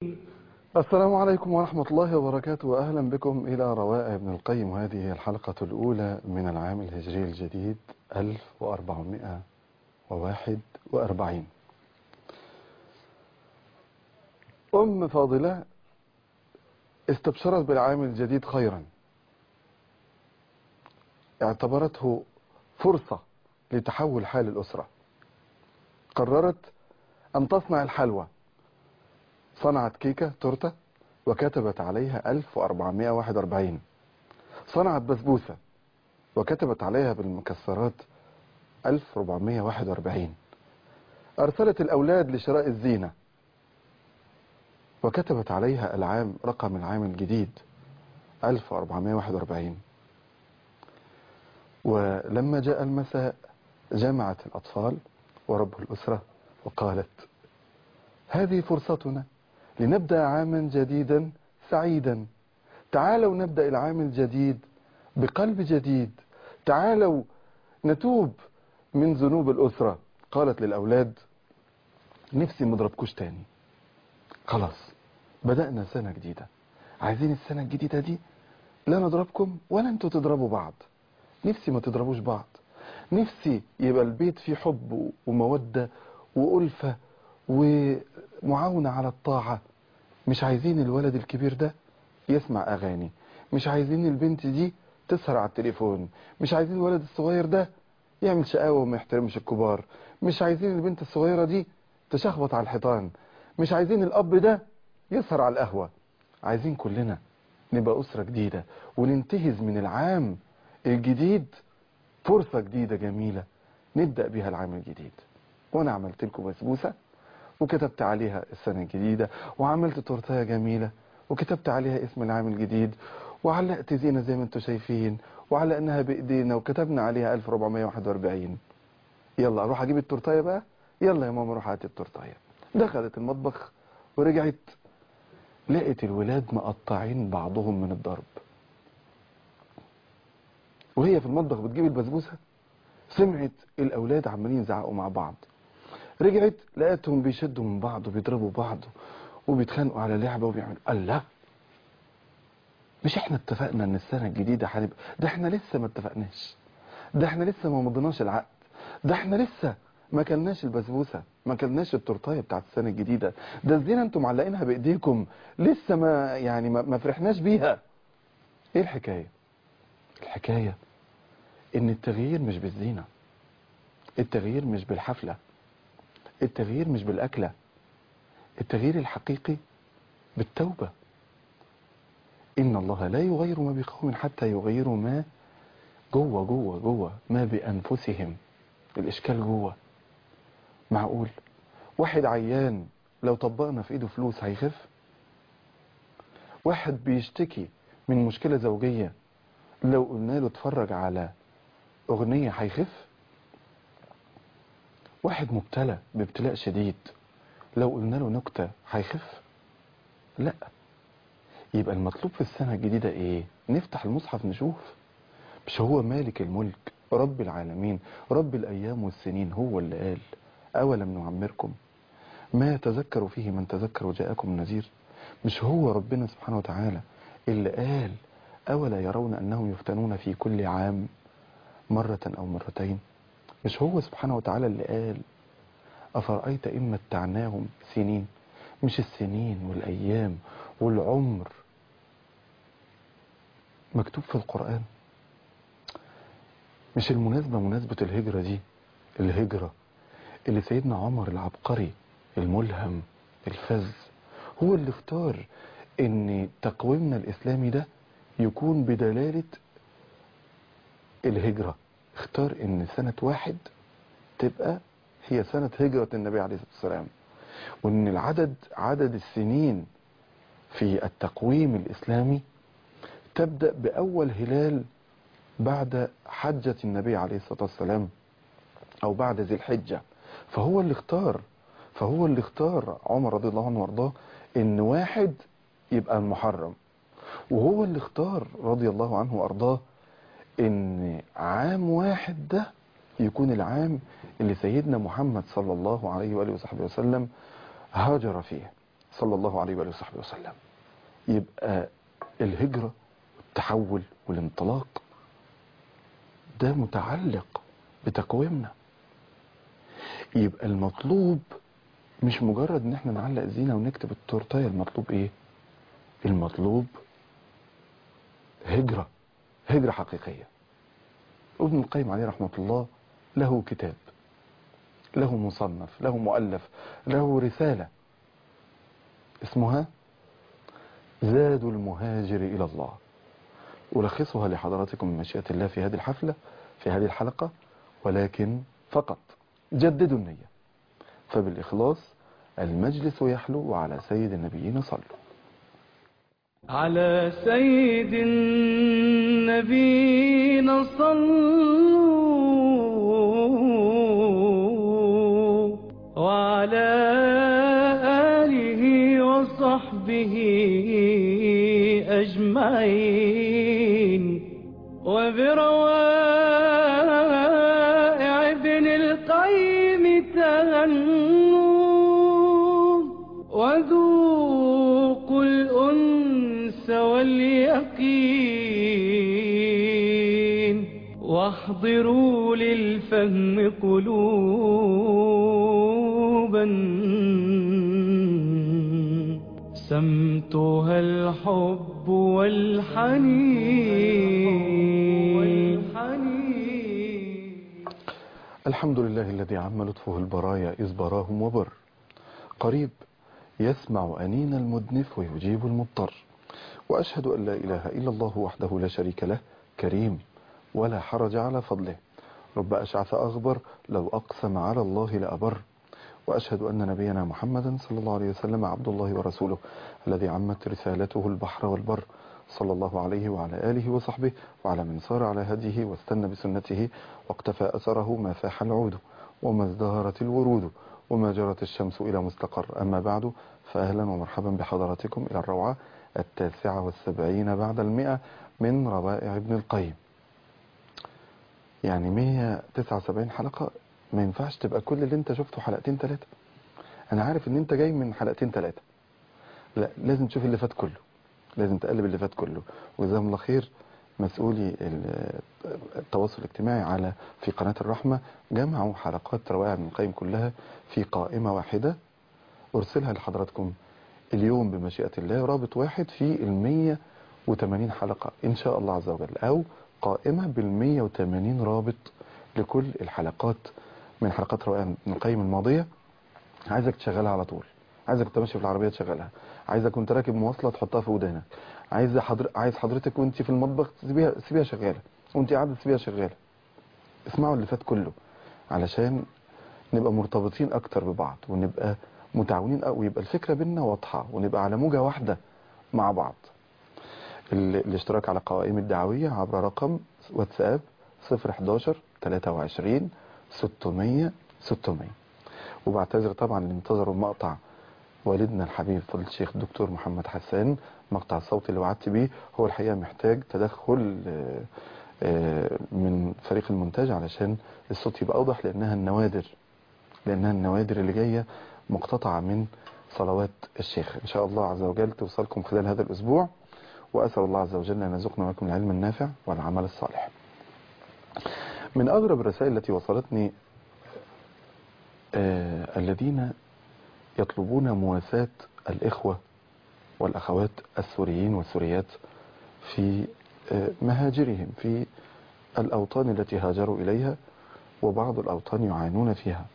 السلام عليكم ورحمة الله وبركاته وأهلا بكم إلى روائع ابن القيم وهذه هي الحلقة الأولى من العام الهجري الجديد 1441 أم فاضلة استبشرت بالعام الجديد خيرا اعتبرته فرصة لتحول حال الأسرة قررت أن تصنع الحلوى صنعت كيكة تورتة وكتبت عليها 1441 صنعت بسبوسة وكتبت عليها بالمكسرات 1441 أرسلت الأولاد لشراء الزينة وكتبت عليها العام رقم العام الجديد 1441 ولما جاء المساء جمعت الأطفال ورب الأسرة وقالت هذه فرصتنا لنبدأ عاما جديدا سعيدا تعالوا نبدأ العام الجديد بقلب جديد تعالوا نتوب من ذنوب الأسرة قالت للأولاد نفسي مضربكوش تاني خلاص بدأنا سنة جديدة عايزين السنة الجديدة دي لا نضربكم ولا انتوا تضربوا بعض نفسي ما تضربوش بعض نفسي يبقى البيت فيه حب ومودة وألفة ومعاونة على الطاعة مش عايزين الولد الكبير ده يسمع أغاني مش عايزين البنت دي تسهر على التليفون مش عايزين الولد الصغير ده يعمل شقاوة وما يحترمش الكبار مش عايزين البنت الصغيرة دي تشخبط على الحيطان مش عايزين الأب ده يسهر على القهوة عايزين كلنا نبقى أسرة جديدة وننتهز من العام الجديد فرصة جديدة جميلة نبدأ بها العام الجديد وأنا عملت لكم بسبوسة وكتبت عليها السنة الجديدة وعملت تورتاية جميلة وكتبت عليها اسم العام الجديد وعلقت زينة زي ما انتم شايفين وعلقناها بإيدينا وكتبنا عليها 1441 يلا أروح أجيب التورتاية بقى يلا يا ماما روح هات التورتاية دخلت المطبخ ورجعت لقت الولاد مقطعين بعضهم من الضرب وهي في المطبخ بتجيب البسبوسة سمعت الأولاد عمالين يزعقوا مع بعض رجعت لقيتهم بيشدوا من بعض وبيضربوا بعض وبيتخانقوا على لعبة وبيعملوا الله مش احنا اتفقنا ان السنة الجديدة هنبقى ده احنا لسه ما اتفقناش ده احنا لسه ما مضيناش العقد ده احنا لسه ما كلناش البسبوسة ما كلناش التورتايه بتاعت السنة الجديدة ده الزينة انتم معلقينها بايديكم لسه ما يعني ما, ما فرحناش بيها ايه الحكاية الحكاية ان التغيير مش بالزينة التغيير مش بالحفلة التغيير مش بالأكلة التغيير الحقيقي بالتوبة إن الله لا يغير ما بقوم حتى يغيروا ما جوه جوه جوه ما بأنفسهم الإشكال جوه معقول واحد عيان لو طبقنا في إيده فلوس هيخف واحد بيشتكي من مشكلة زوجية لو قلنا له اتفرج على أغنية هيخف واحد مبتلى بابتلاء شديد لو قلنا له نكتة هيخف لا يبقى المطلوب في السنة الجديدة ايه نفتح المصحف نشوف مش هو مالك الملك رب العالمين رب الأيام والسنين هو اللي قال أولم نعمركم ما يتذكر فيه من تذكر وجاءكم النذير مش هو ربنا سبحانه وتعالى اللي قال أولا يرون أنهم يفتنون في كل عام مرة أو مرتين مش هو سبحانه وتعالى اللي قال أفرأيت إن متعناهم سنين مش السنين والأيام والعمر مكتوب في القرآن مش المناسبة مناسبة الهجرة دي الهجرة اللي سيدنا عمر العبقري الملهم الفذ هو اللي اختار ان تقويمنا الاسلامي ده يكون بدلالة الهجرة اختار ان سنة واحد تبقى هي سنة هجرة النبي عليه الصلاة والسلام وان العدد عدد السنين في التقويم الاسلامي تبدأ بأول هلال بعد حجة النبي عليه الصلاة والسلام أو بعد ذي الحجة فهو اللي اختار فهو اللي اختار عمر رضي الله عنه وارضاه ان واحد يبقى المحرم وهو اللي اختار رضي الله عنه وارضاه ان عام واحد ده يكون العام اللي سيدنا محمد صلى الله عليه وآله وصحبه وسلم هاجر فيه صلى الله عليه وآله وصحبه وسلم يبقى الهجرة والتحول والانطلاق ده متعلق بتقويمنا يبقى المطلوب مش مجرد ان احنا نعلق زينة ونكتب التورتاية المطلوب ايه المطلوب هجرة هجرة حقيقية ابن القيم عليه رحمة الله له كتاب له مصنف له مؤلف له رسالة اسمها زاد المهاجر إلى الله ألخصها لحضراتكم من مشيئة الله في هذه الحفلة في هذه الحلقة ولكن فقط جددوا النية فبالإخلاص المجلس يحلو وعلى سيد النبيين صلوا على سيد النبينا صلوا وعلى آله وصحبه أجمعين وبروائع ابن القيم تغنوا وذوقوا الأنس واليقين واحضروا للفهم قلوبا سمتها الحب والحنين الحمد لله الذي عم لطفه البرايا إذ براهم وبر قريب يسمع أنين المدنف ويجيب المضطر وأشهد أن لا إله إلا الله وحده لا شريك له كريم ولا حرج على فضله رب أشعث أغبر لو أقسم على الله لأبر وأشهد أن نبينا محمدا صلى الله عليه وسلم عبد الله ورسوله الذي عمت رسالته البحر والبر صلى الله عليه وعلى آله وصحبه وعلى من صار على هديه واستنى بسنته واقتفى أثره ما فاح العود وما ازدهرت الورود وما جرت الشمس إلى مستقر أما بعد فأهلا ومرحبا بحضراتكم إلى الروعة التاسعة والسبعين بعد المئة من روائع ابن القيم يعني 179 حلقة ما ينفعش تبقى كل اللي انت شفته حلقتين ثلاثة انا عارف ان انت جاي من حلقتين ثلاثة لا لازم تشوف اللي فات كله لازم تقلب اللي فات كله وجزاهم الله خير مسؤولي ال- التواصل الاجتماعي على في قناة الرحمة جمعوا حلقات روائع ابن القيم كلها في قائمة واحدة أرسلها لحضراتكم اليوم بمشيئة الله رابط واحد في المية وتمانين حلقة إن شاء الله عز وجل أو قائمة بالمية وتمانين رابط لكل الحلقات من حلقات روائع ابن القيم الماضية عايزك تشغلها على طول عايزك انت ماشي في العربية تشغلها عايزك وانت راكب مواصلة تحطها في ودانك عايز حضر... عايز حضرتك وانت في المطبخ تسيبيها سيبيها شغالة وانت قاعدة تسيبيها شغالة اسمعوا اللي فات كله علشان نبقى مرتبطين اكتر ببعض ونبقى متعاونين أو ويبقى الفكرة بينا واضحة ونبقى على موجة واحدة مع بعض ال... الاشتراك على قوائم الدعوية عبر رقم واتساب 011 23 600 600 وبعتذر طبعا اللي انتظروا مقطع والدنا الحبيب فضيلة الشيخ الدكتور محمد حسان مقطع الصوت اللي وعدت بيه هو الحقيقة محتاج تدخل آه، آه، من فريق المونتاج علشان الصوت يبقى أوضح لأنها النوادر لأنها النوادر اللي جاية مقتطعة من صلوات الشيخ إن شاء الله عز وجل توصلكم خلال هذا الأسبوع وأسأل الله عز وجل أن يرزقنا وكم العلم النافع والعمل الصالح من أغرب الرسائل التي وصلتني آه الذين يطلبون مواساة الإخوة والأخوات السوريين والسوريات في آه مهاجرهم في الأوطان التي هاجروا إليها وبعض الأوطان يعانون فيها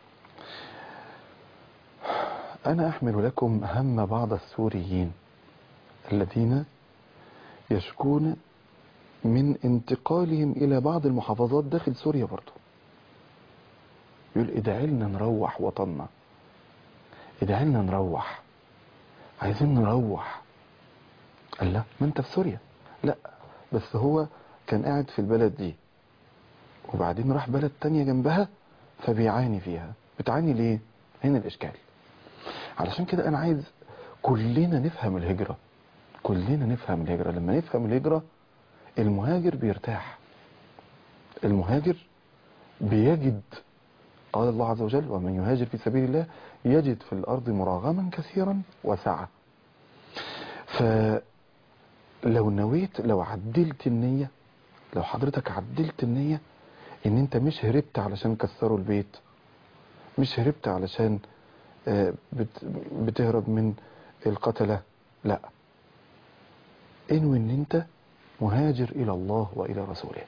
أنا أحمل لكم هم بعض السوريين الذين يشكون من انتقالهم إلى بعض المحافظات داخل سوريا برضو يقول ادعي لنا نروح وطننا ادعي لنا نروح عايزين نروح قال لا ما انت في سوريا لا بس هو كان قاعد في البلد دي وبعدين راح بلد تانية جنبها فبيعاني فيها بتعاني ليه هنا الإشكال علشان كده أنا عايز كلنا نفهم الهجرة كلنا نفهم الهجرة لما نفهم الهجرة المهاجر بيرتاح المهاجر بيجد قال الله عز وجل ومن يهاجر في سبيل الله يجد في الأرض مراغما كثيرا وسعة فلو نويت لو عدلت النية لو حضرتك عدلت النية ان انت مش هربت علشان كسروا البيت مش هربت علشان آه، بت- بتهرب من القتلة لا انوي ان انت مهاجر الى الله والى رسوله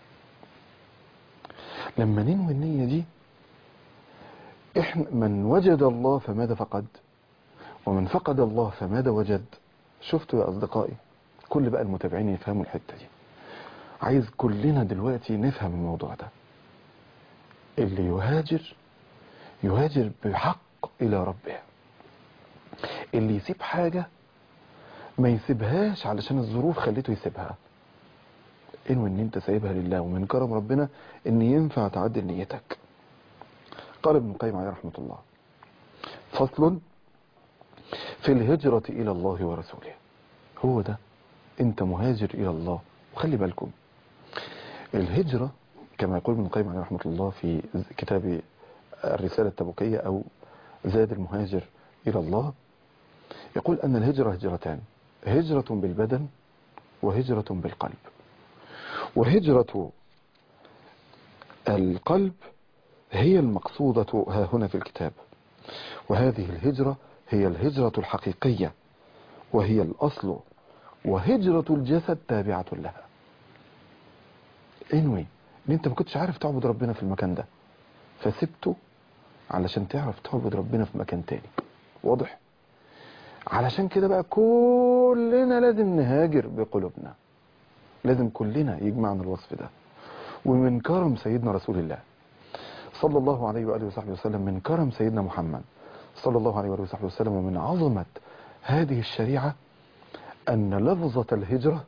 لما ننوي النية دي احنا من وجد الله فماذا فقد ومن فقد الله فماذا وجد شفتوا يا اصدقائي كل بقى المتابعين يفهموا الحتة دي عايز كلنا دلوقتي نفهم الموضوع ده اللي يهاجر يهاجر بحق الى ربه اللي يسيب حاجة ما يسيبهاش علشان الظروف خليته يسيبها انوي ان انت سايبها لله ومن كرم ربنا ان ينفع تعدل نيتك قال ابن القيم عليه رحمة الله فصل في الهجرة الى الله ورسوله هو ده انت مهاجر الى الله وخلي بالكم الهجرة كما يقول ابن القيم عليه رحمة الله في كتاب الرسالة التبوكية أو زاد المهاجر إلى الله يقول أن الهجرة هجرتان هجرة بالبدن وهجرة بالقلب وهجرة القلب هي المقصودة ها هنا في الكتاب وهذه الهجرة هي الهجرة الحقيقية وهي الأصل وهجرة الجسد تابعة لها انوي ان انت ما كنتش عارف تعبد ربنا في المكان ده فسبته علشان تعرف تعبد ربنا في مكان تاني واضح علشان كده بقى كلنا لازم نهاجر بقلوبنا لازم كلنا يجمعنا الوصف ده ومن كرم سيدنا رسول الله صلى الله عليه وآله وصحبه وسلم من كرم سيدنا محمد صلى الله عليه وآله وصحبه وسلم ومن عظمة هذه الشريعة أن لفظة الهجرة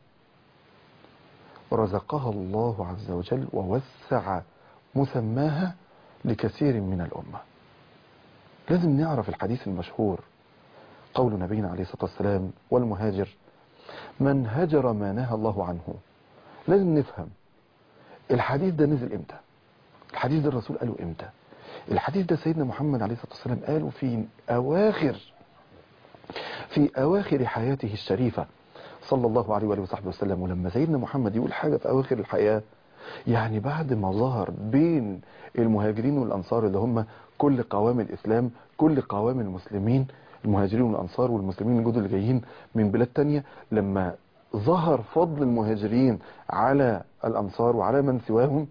رزقها الله عز وجل ووسع مسماها لكثير من الأمة لازم نعرف الحديث المشهور قول نبينا عليه الصلاة والسلام والمهاجر من هجر ما نهى الله عنه لازم نفهم الحديث ده نزل امتى الحديث ده الرسول قاله امتى الحديث ده سيدنا محمد عليه الصلاة والسلام قاله في أواخر في أواخر حياته الشريفة صلى الله عليه وآله وصحبه وسلم ولما سيدنا محمد يقول حاجة في أواخر الحياة يعني بعد ما ظهر بين المهاجرين والأنصار اللي هم كل قوام الإسلام كل قوام المسلمين المهاجرين والأنصار والمسلمين الجدد اللي جايين من بلاد تانية لما ظهر فضل المهاجرين على الأنصار وعلى من سواهم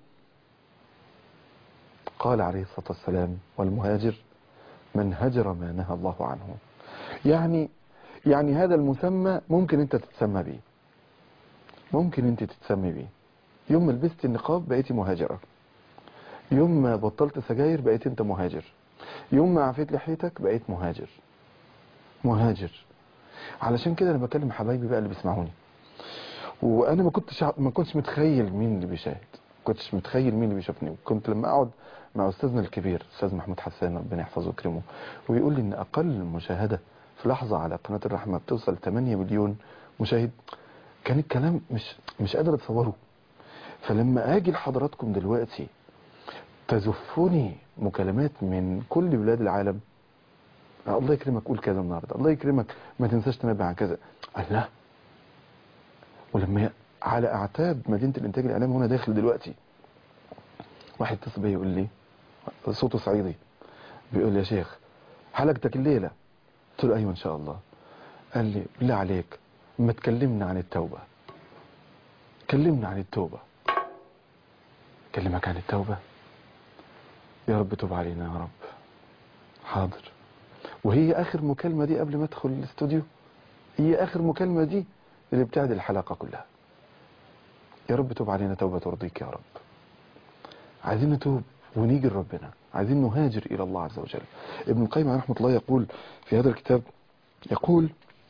قال عليه الصلاة والسلام والمهاجر من هجر ما نهى الله عنه يعني يعني هذا المسمى ممكن انت تتسمى بيه ممكن انت تتسمي بيه يوم ما لبست النقاب بقيتي مهاجرة يوم ما بطلت سجاير بقيت انت مهاجر يوم ما عفيت لحيتك بقيت مهاجر مهاجر علشان كده انا بكلم حبايبي بقى اللي بيسمعوني وانا ما كنتش ع- ما كنتش متخيل مين اللي بيشاهد ما كنتش متخيل مين اللي بيشوفني كنت لما اقعد مع استاذنا الكبير استاذ محمود حسان ربنا يحفظه ويكرمه ويقول لي ان اقل مشاهده في لحظه على قناه الرحمه بتوصل 8 مليون مشاهد كان الكلام مش مش قادر اتصوره فلما اجي لحضراتكم دلوقتي تزفني مكالمات من كل بلاد العالم آه، الله يكرمك قول كذا النهارده الله يكرمك ما تنساش تنبه عن كذا الله ولما ي- على اعتاب مدينه الانتاج الاعلامي وانا داخل دلوقتي واحد اتصل بيا يقول لي صوته صعيدي بيقول لي يا شيخ حلقتك الليله قلت له ايوه ان شاء الله قال لي بالله عليك ما تكلمنا عن التوبه كلمنا عن التوبه كلمك عن التوبه يا رب توب علينا يا رب حاضر وهي اخر مكالمه دي قبل ما ادخل الاستوديو هي اخر مكالمه دي اللي بتعدل الحلقه كلها يا رب توب علينا توبه ترضيك يا رب عايزين نتوب ونيجي لربنا عايزين نهاجر الى الله عز وجل ابن القيم عليه رحمه الله يقول في هذا الكتاب يقول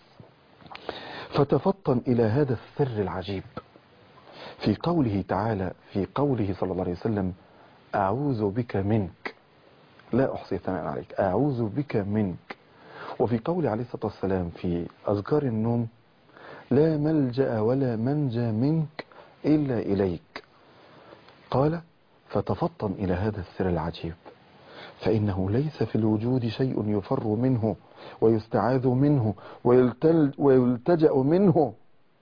فتفطن الى هذا السر العجيب في قوله تعالى في قوله صلى الله عليه وسلم اعوذ بك منك لا احصي ثناء عليك اعوذ بك منك وفي قول عليه الصلاه والسلام في اذكار النوم لا ملجا ولا منجى منك الا اليك قال فتفطن الى هذا السر العجيب فإنه ليس في الوجود شيء يفر منه ويستعاذ منه ويلتل ويلتجأ منه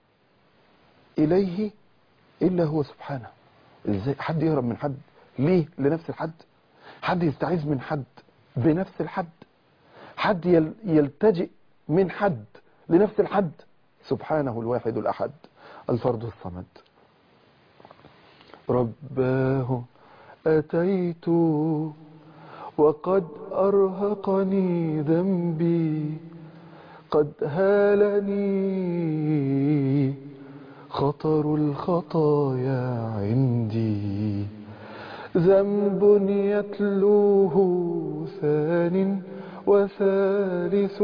إليه إلا هو سبحانه إزاي حد يهرب من حد ليه لنفس الحد حد يستعيذ من حد بنفس الحد حد يل- يلتجئ من حد لنفس الحد سبحانه الواحد الأحد الفرد الصمد رباه أتيت وقد أرهقني ذنبي قد هالني خطر الخطايا عندي ذنب يتلوه ثان وثالث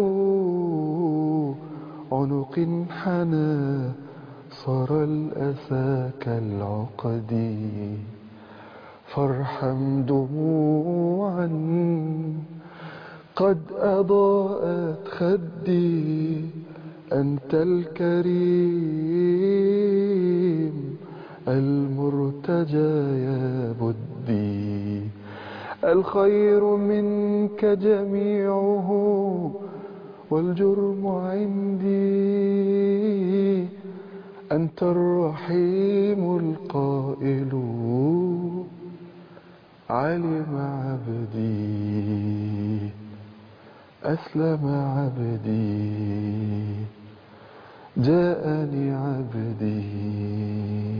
عنق حنى صار الأسى كالعقد فارحم دموعا قد أضاءت خدي أنت الكريم المرتجى يا بدي الخير منك جميعه والجرم عندي أنت الرحيم القائل علم عبدي أسلم عبدي جاءني عبدي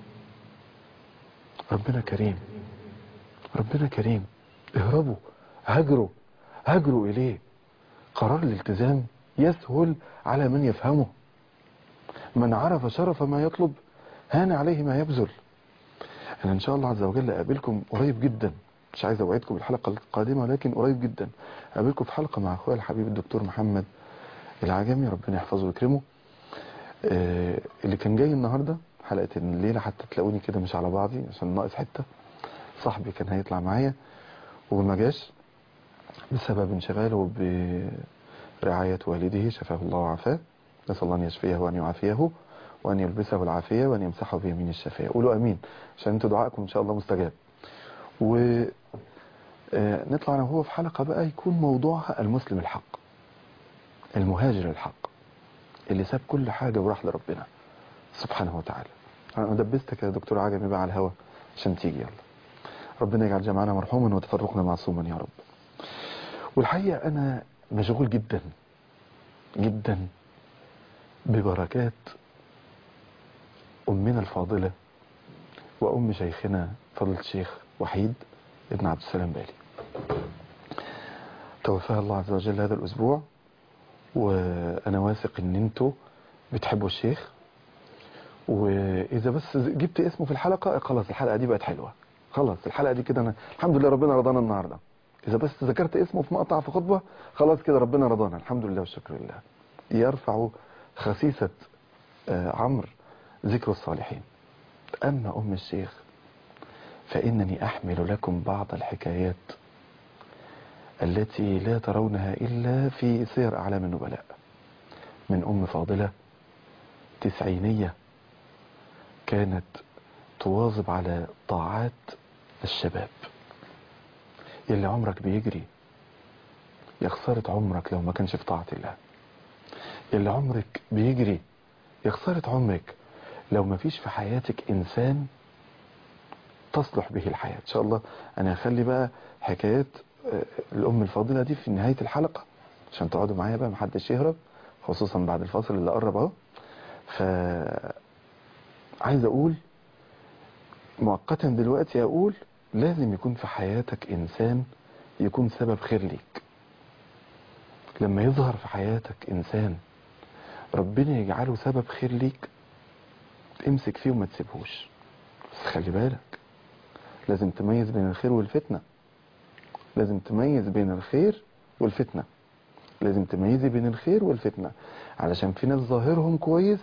ربنا كريم ربنا كريم اهربوا هاجروا هاجروا إليه قرار الالتزام يسهل على من يفهمه من عرف شرف ما يطلب هان عليه ما يبذل أنا إن شاء الله عز وجل أقابلكم قريب جدا مش عايز أوعدكم بالحلقة القادمة ولكن قريب جدا أقابلكم في حلقة مع أخويا الحبيب الدكتور محمد العجمي ربنا يحفظه ويكرمه آه، اللي كان جاي النهاردة حلقة الليلة حتى تلاقوني كده مش على بعضي عشان ناقص حتة صاحبي كان هيطلع معايا وما جاش بسبب انشغاله برعاية والده شفاه الله وعافاه نسأل الله أن يشفيه وأن يعافيه وأن يلبسه العافية وأن يمسحه بيمين الشفاء قولوا أمين عشان انتوا دعائكم إن شاء الله مستجاب و آه، نطلع أنا وهو في حلقة بقى يكون موضوعها المسلم الحق المهاجر الحق اللي ساب كل حاجة وراح لربنا سبحانه وتعالى أنا دبستك يا دكتور عجمي بقى على الهوا عشان تيجي يلا ربنا يجعل جمعنا مرحوما وتفرقنا معصوما يا رب والحقيقة أنا مشغول جدا جدا ببركات أمنا الفاضلة وأم شيخنا فضل الشيخ وحيد ابن عبد السلام بالي توفاها الله عز وجل هذا الأسبوع وأنا واثق إن أنتوا بتحبوا الشيخ وإذا بس جبت اسمه في الحلقة خلاص الحلقة دي بقت حلوة خلاص الحلقة دي كده أنا الحمد لله ربنا رضانا النهاردة إذا بس ذكرت اسمه في مقطع في خطبة خلاص كده ربنا رضانا الحمد لله والشكر لله يرفع خسيسة آه، عمرو ذكر الصالحين أما أم الشيخ فإنني أحمل لكم بعض الحكايات التي لا ترونها إلا في سير أعلام النبلاء من أم فاضلة تسعينية كانت تواظب على طاعات الشباب يلي عمرك بيجري يا خسارة عمرك لو ما كانش في طاعة الله يلي عمرك بيجري يا خسارة عمرك لو ما فيش في حياتك إنسان تصلح به الحياة إن شاء الله أنا هخلي بقى حكايات آه، الأم الفاضلة دي في نهاية الحلقة عشان تقعدوا معايا بقى محدش يهرب خصوصا بعد الفاصل اللي قرب اهو ف عايز أقول مؤقتا دلوقتي أقول لازم يكون في حياتك إنسان يكون سبب خير ليك لما يظهر في حياتك إنسان ربنا يجعله سبب خير ليك امسك فيه وما تسيبهوش بس خلي بالك لازم تميز بين الخير والفتنة لازم تميز بين الخير والفتنة لازم تميزي بين الخير والفتنة علشان في ناس ظاهرهم كويس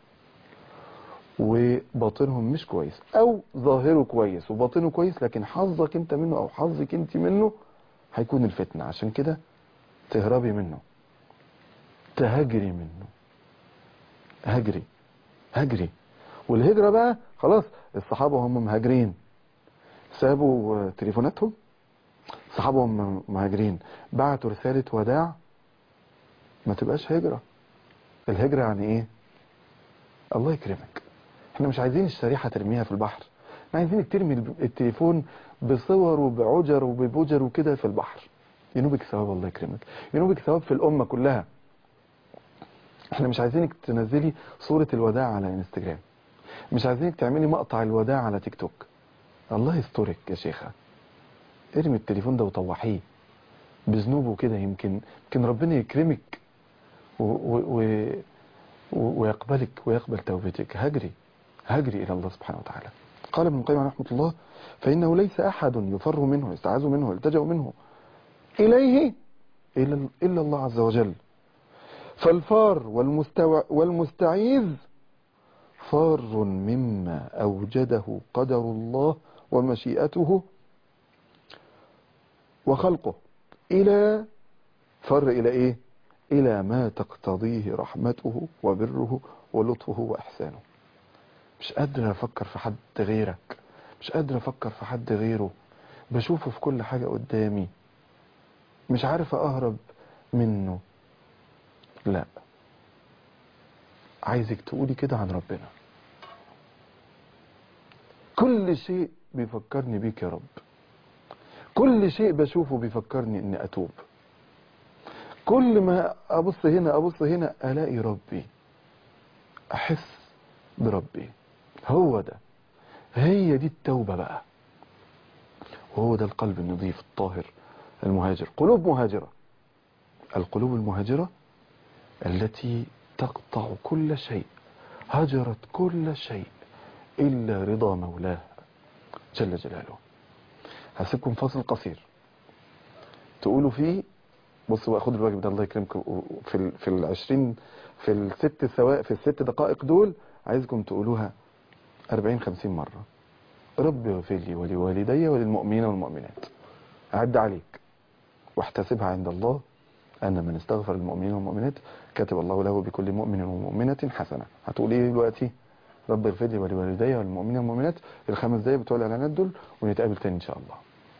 وباطنهم مش كويس او ظاهره كويس وباطنه كويس لكن حظك انت منه او حظك انت منه هيكون الفتنة عشان كده تهربي منه تهجري منه هجري هجري والهجرة بقى خلاص الصحابة هم مهاجرين سابوا تليفوناتهم صحابة وهم مهاجرين بعتوا رسالة وداع ما تبقاش هجرة الهجرة يعني ايه الله يكرمك احنا مش عايزين الشريحة ترميها في البحر احنا عايزينك ترمي الب- التليفون بصور وبعجر وببوجر وكده في البحر ينوبك ثواب الله يكرمك ينوبك ثواب في الأمة كلها احنا مش عايزينك تنزلي صورة الوداع على انستجرام مش عايزينك تعملي مقطع الوداع على تيك توك الله يسترك يا شيخة ارمي التليفون ده وطوحيه بذنوبه كده يمكن يمكن ربنا يكرمك و و و و- ويقبلك ويقبل توبتك هجري هجري إلى الله سبحانه وتعالى قال ابن القيم رحمه الله فإنه ليس أحد يفر منه يستعاذ منه يلتجأ منه إليه إلا إلا الله عز وجل فالفار والمستوع والمستعيذ فار مما أوجده قدر الله ومشيئته وخلقه إلى فر إلى إيه إلى ما تقتضيه رحمته وبره ولطفه وإحسانه مش قادر أفكر في حد غيرك مش قادر أفكر في حد غيره بشوفه في كل حاجة قدامي مش عارف أهرب منه لا عايزك تقولي كده عن ربنا كل شيء بيفكرني بيك يا رب كل شيء بشوفه بيفكرني اني اتوب كل ما ابص هنا ابص هنا الاقي ربي احس بربي هو ده هي دي التوبة بقى وهو ده القلب النظيف الطاهر المهاجر قلوب مهاجرة القلوب المهاجرة التي تقطع كل شيء هجرت كل شيء إلا رضا مولاه جل جلاله هسيبكم فاصل قصير تقولوا فيه بصوا بقى خدوا الواجب ده الله يكرمكم في ال في العشرين في الست سواء في الست دقائق دول عايزكم تقولوها 40 50 مرة ربي اغفر لي ولوالدي وللمؤمنين والمؤمنات أعد عليك واحتسبها عند الله أن من استغفر للمؤمنين والمؤمنات كتب الله له بكل مؤمن ومؤمنة حسنة هتقول إيه دلوقتي رب اغفر لي ولوالدي والمؤمنين والمؤمنات الخمس دقايق بتوع الإعلانات دول ونتقابل تاني إن شاء الله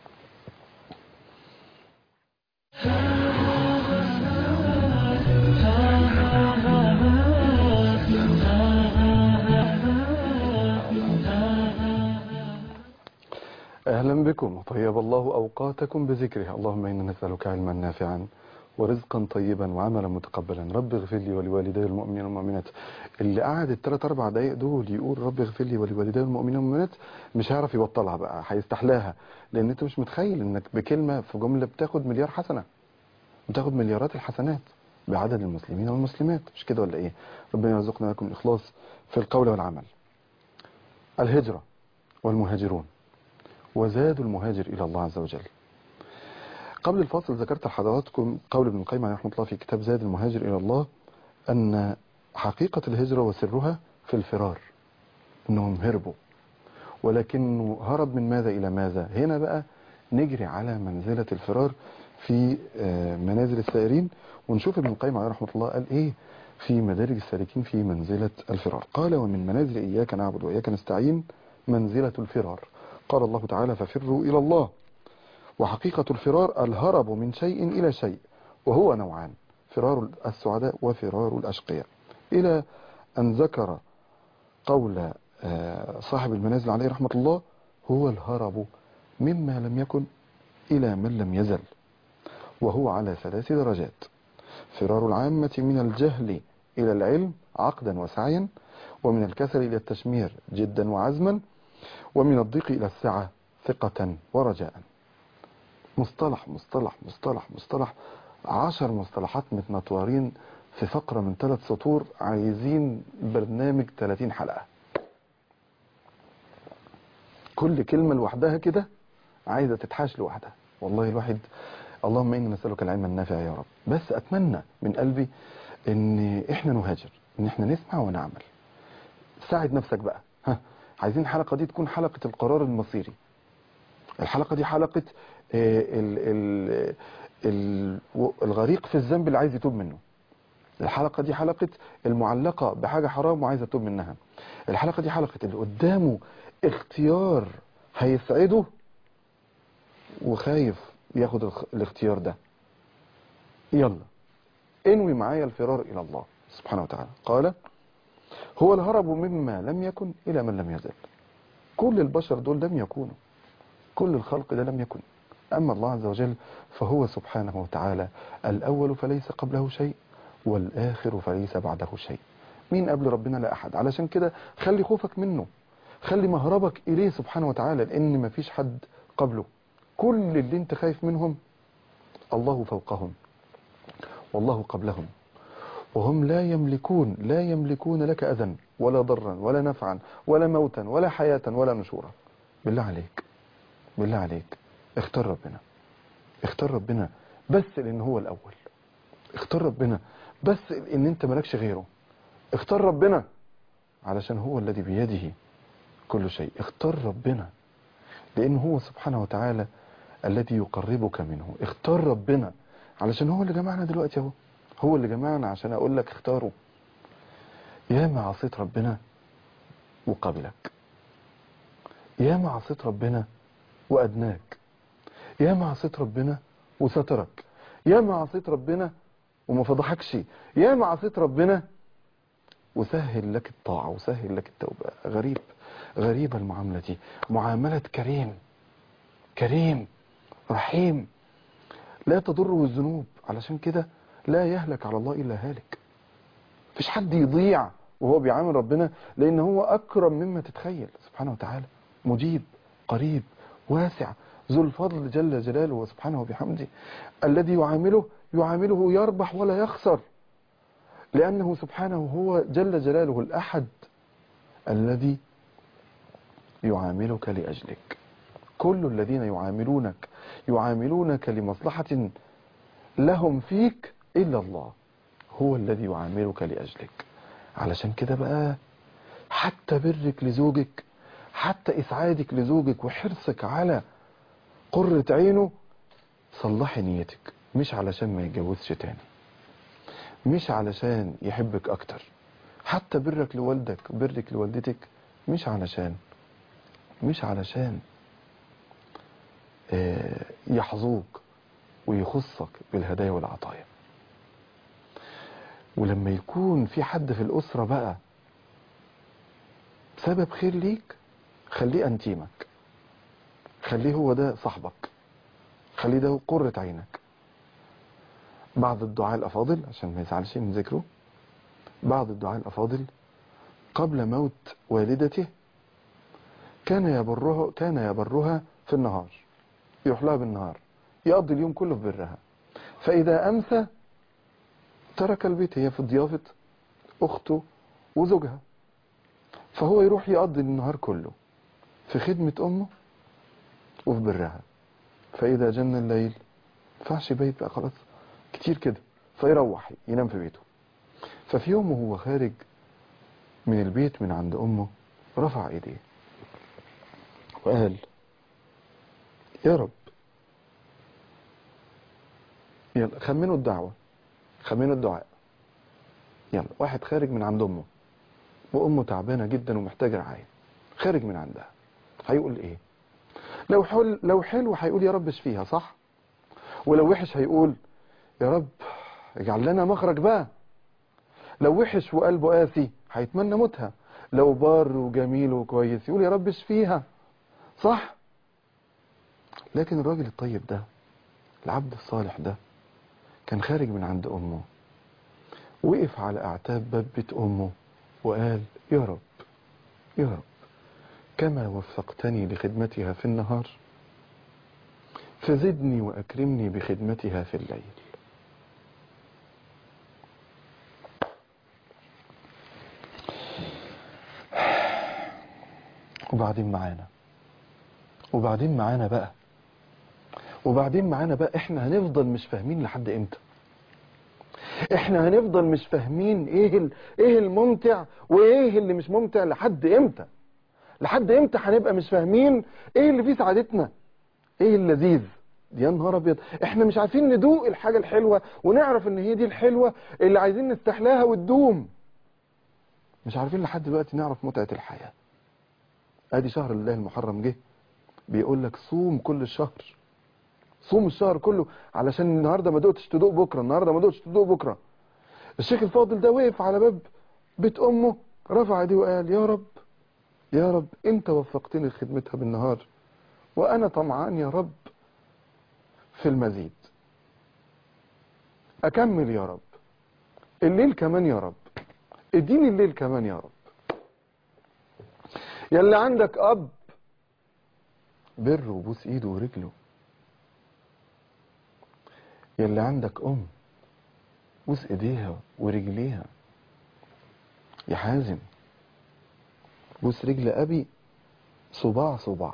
أهلا بكم وطيب الله أوقاتكم بذكره اللهم إنا نسألك علما نافعا ورزقا طيبا وعملا متقبلا رب اغفر لي ولوالدي المؤمنين والمؤمنات اللي قعد الثلاث اربع دقايق دول يقول رب اغفر لي ولوالدي المؤمنين والمؤمنات مش هيعرف يبطلها بقى هيستحلاها لان انت مش متخيل انك بكلمه في جمله بتاخد مليار حسنه بتاخد مليارات الحسنات بعدد المسلمين والمسلمات مش كده ولا ايه ربنا يرزقنا لكم الاخلاص في القول والعمل الهجره والمهاجرون وزاد المهاجر الى الله عز وجل قبل الفاصل ذكرت لحضراتكم قول ابن القيم عليه رحمه الله في كتاب زاد المهاجر إلى الله أن حقيقة الهجرة وسرها في الفرار أنهم هربوا ولكنه هرب من ماذا إلى ماذا هنا بقى نجري على منزلة الفرار في آه، منازل السائرين ونشوف ابن القيم عليه رحمه الله قال إيه في مدارج السالكين في منزلة الفرار قال ومن منازل إياك نعبد وإياك نستعين منزلة الفرار قال الله تعالى ففروا إلى الله وحقيقة الفرار الهرب من شيء إلى شيء وهو نوعان فرار السعداء وفرار الأشقياء إلى أن ذكر قول آه، صاحب المنازل عليه رحمة الله هو الهرب مما لم يكن إلى من لم يزل وهو على ثلاث درجات فرار العامة من الجهل إلى العلم عقدا وسعيا ومن الكسل إلى التشمير جدا وعزما ومن الضيق إلى السعة ثقة ورجاء مصطلح مصطلح مصطلح مصطلح عشر مصطلحات متنطورين في فقرة من ثلاث سطور عايزين برنامج 30 حلقة كل كلمة لوحدها كده عايزة تتحاش لوحدها والله الواحد اللهم إنا نسألك العلم النافع يا رب بس أتمنى من قلبي إن إحنا نهاجر إن إحنا نسمع ونعمل ساعد نفسك بقى ها عايزين الحلقة دي تكون حلقة القرار المصيري الحلقة دي حلقة آه، ال ال ال الغريق في الذنب اللي عايز يتوب منه الحلقة دي حلقة المعلقة بحاجة حرام وعايز يتوب منها الحلقة دي حلقة اللي قدامه اختيار هيسعده وخايف ياخد الخ- الاختيار ده يلا انوي معايا الفرار الى الله سبحانه وتعالى قال هو الهرب مما لم يكن الى من لم يزل كل البشر دول لم يكونوا كل الخلق ده لم يكن اما الله عز وجل فهو سبحانه وتعالى الاول فليس قبله شيء والاخر فليس بعده شيء مين قبل ربنا لا احد علشان كده خلي خوفك منه خلي مهربك اليه سبحانه وتعالى لان مفيش حد قبله كل اللي انت خايف منهم الله فوقهم والله قبلهم وهم لا يملكون لا يملكون لك أذى ولا ضرا ولا نفعا ولا موتا ولا حياة ولا نشورا بالله عليك بالله عليك اختار ربنا اختار ربنا بس لأن هو الأول اختار ربنا بس لأن انت مالكش غيره اختار ربنا علشان هو الذي بيده كل شيء اختار ربنا لأن هو سبحانه وتعالى الذي يقربك منه اختار ربنا علشان هو اللي جمعنا دلوقتي اهو هو اللي جمعنا عشان اقول لك اختاره يا ما عصيت ربنا وقبلك يا ما عصيت ربنا وادناك يا ما عصيت ربنا وسترك يا ما عصيت ربنا وما فضحكش يا ما عصيت ربنا وسهل لك الطاعة وسهل لك التوبة غريب غريبة المعاملة دي معاملة كريم كريم رحيم لا تضره الذنوب علشان كده لا يهلك على الله إلا هالك مفيش حد يضيع وهو بيعامل ربنا لأن هو أكرم مما تتخيل سبحانه وتعالى مجيب قريب واسع ذو الفضل جل جلاله وسبحانه وبحمده الذي يعامله يعامله يربح ولا يخسر لأنه سبحانه هو جل جلاله الأحد الذي يعاملك لأجلك كل الذين يعاملونك يعاملونك لمصلحة لهم فيك إلا الله هو الذي يعاملك لأجلك علشان كده بقى حتى برك لزوجك حتى إسعادك لزوجك وحرصك على قرة عينه صلحي نيتك مش علشان ما يتجوزش تاني مش علشان يحبك أكتر حتى برك لوالدك برك لوالدتك مش علشان مش علشان آه، يحظوك ويخصك بالهدايا والعطايا ولما يكون في حد في الأسرة بقى سبب خير ليك خليه أنتيمك خليه هو ده صاحبك خليه ده قرة عينك بعض الدعاء الأفاضل عشان ما يزعلش من ذكره بعض الدعاء الأفاضل قبل موت والدته كان يبرها كان يبرها في النهار يروح لها بالنهار يقضي اليوم كله في برها فإذا أمسى ترك البيت هي في ضيافة أخته وزوجها فهو يروح يقضي النهار كله في خدمة أمه وفي برها فإذا جن الليل فعش بيت بقى خلاص كتير كده فيروح ينام في بيته ففي يوم وهو خارج من البيت من عند أمه رفع إيديه وقال يا رب يلا خمنوا الدعوة خمنوا الدعاء يلا واحد خارج من عند أمه وأمه تعبانة جدا ومحتاجة رعاية خارج من عندها هيقول إيه لو حل لو حلو هيقول يا رب اشفيها صح ولو وحش هيقول يا رب اجعل لنا مخرج بقى لو وحش وقلبه قاسي هيتمنى موتها لو بار وجميل وكويس يقول يا رب اشفيها صح لكن الراجل الطيب ده العبد الصالح ده كان خارج من عند أمه وقف على أعتاب باب بيت أمه وقال يا رب يا رب كما وفقتني لخدمتها في النهار فزدني وأكرمني بخدمتها في الليل وبعدين معانا وبعدين معانا بقى وبعدين معانا بقى احنا هنفضل مش فاهمين لحد امتى احنا هنفضل مش فاهمين ايه ال... ايه الممتع وايه اللي مش ممتع لحد امتى لحد امتى هنبقى مش فاهمين ايه اللي فيه سعادتنا ايه اللذيذ يا نهار ابيض احنا مش عارفين ندوق الحاجه الحلوه ونعرف ان هي دي الحلوه اللي عايزين نستحلاها وتدوم مش عارفين لحد دلوقتي نعرف متعه الحياه ادي شهر الله المحرم جه بيقول لك صوم كل شهر صوم الشهر كله علشان النهارده ما دقتش تدوق بكره النهارده ما دقتش تدوق بكره الشيخ الفاضل ده وقف على باب بيت امه رفع ايديه وقال يا رب يا رب انت وفقتني لخدمتها بالنهار وانا طمعان يا رب في المزيد اكمل يا رب الليل كمان يا رب اديني الليل كمان يا رب يا اللي عندك اب بر وبوس ايده ورجله يا اللي عندك ام بوس ايديها ورجليها يا حازم بوس رجل ابي صباع صباع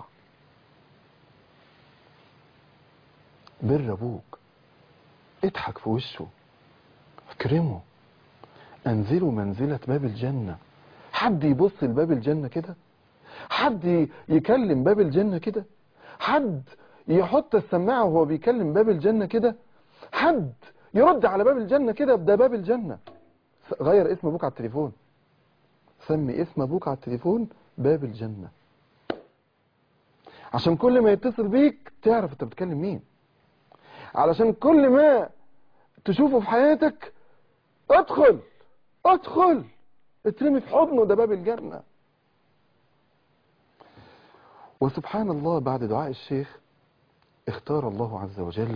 بر ابوك اضحك في وشه اكرمه انزلوا منزلة باب الجنة حد يبص لباب الجنة كده حد يكلم باب الجنة كده حد يحط السماعة وهو بيكلم باب الجنة كده حد يرد على باب الجنة كده ده باب الجنة غير اسم ابوك على التليفون سمي اسم ابوك على التليفون باب الجنة عشان كل ما يتصل بيك تعرف انت بتكلم مين علشان كل ما تشوفه في حياتك ادخل ادخل اترمي في حضنه ده باب الجنة وسبحان الله بعد دعاء الشيخ اختار الله عز وجل